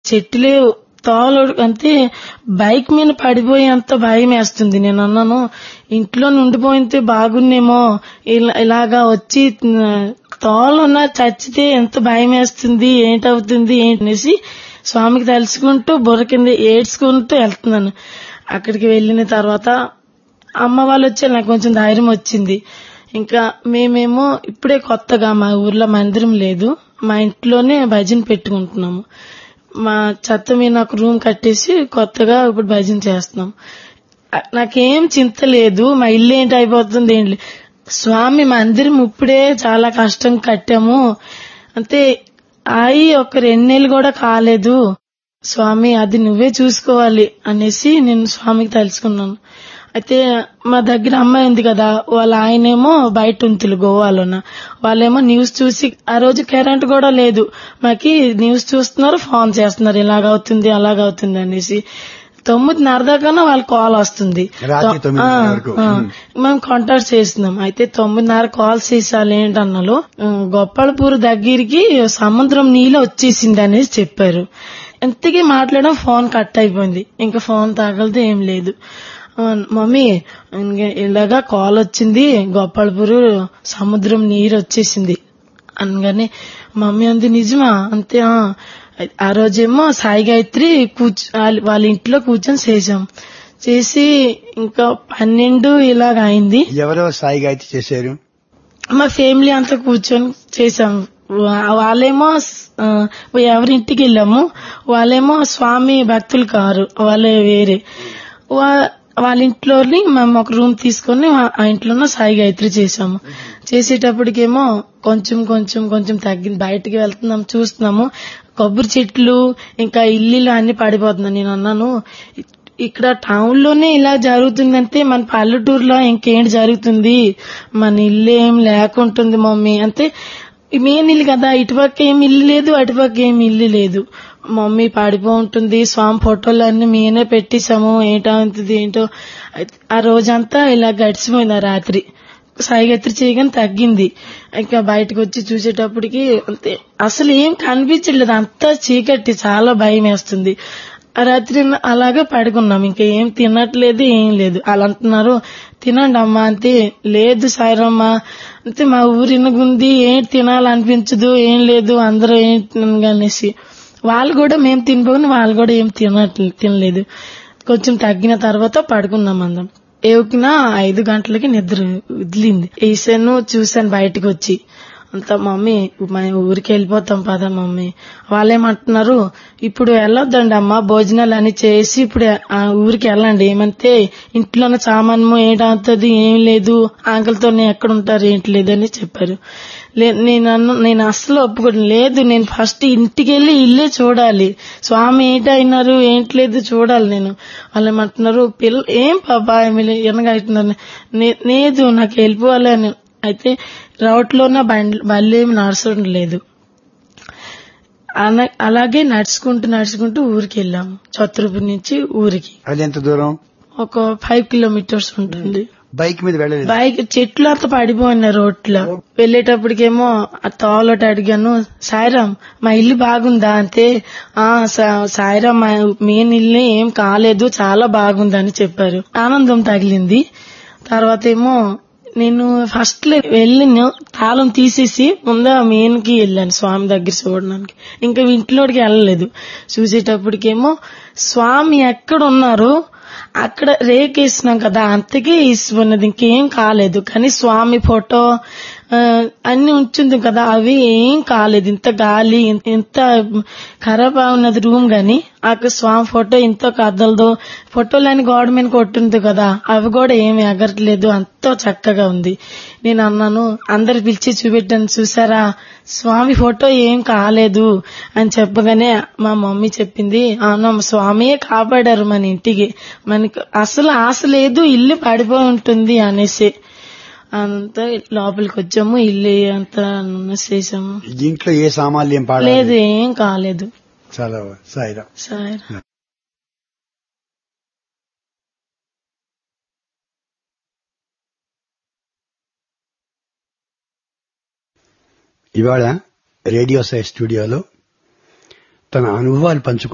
చెట్టులే తోలు అంటే బైక్ మీద పడిపోయేంత భయం వేస్తుంది నేను అన్నాను ఇంట్లో ఉండిపోయితే బాగున్నేమో ఇలా ఇలాగా వచ్చి తోలున్నా చచ్చితే ఎంత భయం వేస్తుంది ఏంటవుతుంది ఏంటనేసి స్వామికి తలుచుకుంటూ బుర్ర కింద ఏడ్చుకుంటూ వెళ్తున్నాను అక్కడికి వెళ్ళిన తర్వాత అమ్మ వాళ్ళు వచ్చి నాకు కొంచెం ధైర్యం వచ్చింది ఇంకా మేమేమో ఇప్పుడే కొత్తగా మా ఊర్లో మందిరం లేదు మా ఇంట్లోనే భజన పెట్టుకుంటున్నాము మా చెత్త మీద నాకు రూమ్ కట్టేసి కొత్తగా ఇప్పుడు భజన చేస్తున్నాం అ- నాకేం చింత లేదు మా ఇల్లు ఏంటి అయిపోతుంది ఏం లేదు స్వామి మందిరం ఇప్పుడే చాలా కష్టం కట్టాము అంతే అయి ఒక రెండేళ్ళు కూడా కాలేదు స్వామి అది నువ్వే చూసుకోవాలి అనేసి నేను స్వామికి తలుచుకున్నాను అయితే మా దగ్గర అమ్మాయి ఉంది కదా వాళ్ళ ఆయనేమో బయట ఉంతులు గోవాలోన వాళ్ళేమో న్యూస్ చూసి ఆ రోజు కరెంట్ కూడా లేదు మాకి న్యూస్ చూస్తున్నారు ఫోన్ చేస్తున్నారు ఇలాగవుతుంది అలాగవుతుంది అనేసి తొమ్మిదిన్నర దాకా వాళ్ళ కాల్ వస్తుంది రాత్రి తొమ్మిదిన్నర ఆ, వరకు. ఆ. ఉమ్. మేము కాంటాక్ట్ చేస్తున్నాం అయితే తొమ్మిదిన్నర కాల్స్ చేసాలి ఏంటన్నాలో గొప్పలపూర్ దగ్గరికి సముద్రం నీళ్ళు వచ్చేసింది అనేసి చెప్పారు ఎంతకీ మాట్లాడడం ఫోన్ కట్ అయిపోయింది ఇంకా ఫోన్ తగలదు ఏం లేదు ఆ, మమ్మీ ఇంక ఇలాగా కాల్ వచ్చింది గొప్పలపూర్ సముద్రం నీరు వచ్చేసింది అనగానే మమ్మీ అంది నిజమా అంతే ఆ. ఆ రోజేమో సాయి గాయత్రి కూర్చు వాళ్ళ- వాళ్ళ ఇంట్లో కూర్చొని చేసాం చేసి ఇంకా పన్నెండు ఇలాగ అయింది ఎవరెవరు సాయి గాయత్రి చేశారు మా ఫ్యామిలీ అంతా కూర్చొని చేసాం వా- వాళ్ళేమో ఆ, ఎవరింటికి వెళ్ళాము వాళ్ళేమో స్వామి భక్తులు కారు వాళ్ళే వేరే వా- వాళ్ళ ఇంట్లోని మేము ఒక రూమ్ తీసుకొని ఆ- ఆ ఇంట్లోనే సాయి గాయత్రి చేసాము చేసేటప్పటికేమో కొంచెం కొంచెం కొంచెం తగ్గింది బయటికి వెళ్తున్నాం చూస్తున్నాము కొబ్బరి చెట్లు ఇంకా ఇల్లు అన్ని పడిపోతున్నాయి నేను అన్నాను ఇక్కడ టౌన్ లోనే ఇలా జరుగుతుందంటే మన పల్లెటూరులో ఇంకేంటి జరుగుతుంది మన ఇల్లు ఏం లేకుంటుంది మమ్మీ అంటే మెయిన్ ఇల్లు కదా ఇటుపక్క ఏం ఇల్లు లేదు అటుపక్క ఏం ఇల్లు లేదు మమ్మీ పాడిపో ఉంటుంది స్వామి ఫోటోలు అన్ని మేనే పెట్టేశాము ఏంటవుతుంది ఏంటో అయితే ఆ రోజంతా ఇలా గడిచిపోయింది ఆ రాత్రి సాయిగత్రి చేయగానే తగ్గింది ఇంకా బయటకు వచ్చి చూసేటప్పటికి అంతే అసలు ఏం కనిపించలేదు అంతా చీకటి చాలా భయం వేస్తుంది ఆ రాత్రి అలాగే పడుకున్నాం ఇంకా ఏం తినట్లేదు ఏం లేదు వాళ్ళు అంటున్నారు తినండి అమ్మా అంతే లేదు సాయిరమ్మ అంతే మా ఊరినగుంది ఏం తినాలనిపించదు ఏం లేదు అందరూ ఏం తినగనేసి వాళ్ళు కూడా మేము తినిపోయి వాళ్ళు కూడా ఏం తినట్లేదు తినలేదు కొంచెం తగ్గిన తర్వాత పడుకున్నాం అందరం ఏవుకినా ఐదు గంటలకి నిద్ర వదిలింది వేసాను చూశాను బయటకు వచ్చి అంత మమ్మీ మన ఊరికి వెళ్ళిపోతాం పద మమ్మీ వాళ్ళేమంటున్నారు ఇప్పుడు వెళ్ళొద్దండి అమ్మ భోజనాలు అని చేసి ఇప్పుడు ఆ ఊరికి వెళ్ళండి ఏమంటే ఇంట్లోనే సామాను ఏంటవుతుంది ఏం లేదు ఆకలితోనే ఎక్కడ ఉంటారు ఏంటి లేదని చెప్పారు లే- నేను అన్న- నేను అస్సలు ఒప్పుకోను లేదు నేను ఫస్ట్ ఇంటికి వెళ్ళి ఇల్లే చూడాలి స్వామి ఏంటైనారు ఏంటి లేదు చూడాలి నేను వాళ్ళు ఏమంటున్నారు పిల్ల ఏం పాపా ఎనగైతున్నారు లేదు నాకు వెళ్ళిపోవాలి అని అయితే రోడ్లోన బండి బళ్ళు ఏమి నడచడం లేదు అన- అలాగే నడుచుకుంటూ నడుచుకుంటూ ఊరికి వెళ్ళాము చతురపు నుంచి ఊరికి అది ఎంత దూరం ఒక ఫైవ్ కిలోమీటర్స్ ఉంటుంది బైక్ మీద వెళ్ళలేదు బైక్ చెట్లు అంతా పడిపోయినాయి రోడ్లో వెళ్ళేటప్పటికేమో ఆ తోలటి అడిగాను సాయిరామ్ మా ఇల్లు బాగుందా అంటే ఆ సా- సాయిరామ్ మా మెయిన్ ఇల్లు ఏం కాలేదు చాలా బాగుందని చెప్పారు ఆనందం తగిలింది తర్వాత ఏమో నేను ఫస్ట్ లో వెళ్ళిన తాళం తీసేసి ముందు ఆ మెయిన్ కి వెళ్ళాను స్వామి దగ్గర చూడడానికి ఇంకా ఇంట్లోకి వెళ్ళలేదు చూసేటప్పటికేమో స్వామి ఎక్కడ ఉన్నారు అక్కడ రేకేసినాం కదా అంతకే ఇస్తున్నది ఇంకేం కాలేదు కానీ స్వామి ఫోటో ఆ, అన్ని ఉంచుంది కదా అవి ఏం కాలేదు ఇంత గాలి ఇంత- ఇంత ఖరాబ్ ఉన్నది రూమ్ గాని అక్కడ స్వామి ఫోటో ఇంత కదలదు ఫోటోలని గోడ మీద కొట్టుంది కదా అవి కూడా ఏమి ఎగరట్లేదు అంత చక్కగా ఉంది నేను అన్నాను అందరు పిలిచి చూపెట్టాను చూసారా స్వామి ఫోటో ఏం కాలేదు అని చెప్పగానే మా మమ్మీ చెప్పింది అవును స్వామియే కాపాడారు మన ఇంటికి మనకి అసలు ఆశ లేదు ఇల్లు పడిపోయి ఉంటుంది అనేసి అంతా లోపలికి వచ్చాము ఇల్లు అంతా చేసాము ఇంట్లో ఏ సామాన్యం పాడాలి లేదు ఏం కాలేదు చాలా సాయిరా సార్ ఇవాళ రేడియో సై స్టూడియోలో తన అనుభవాలు పంచుకో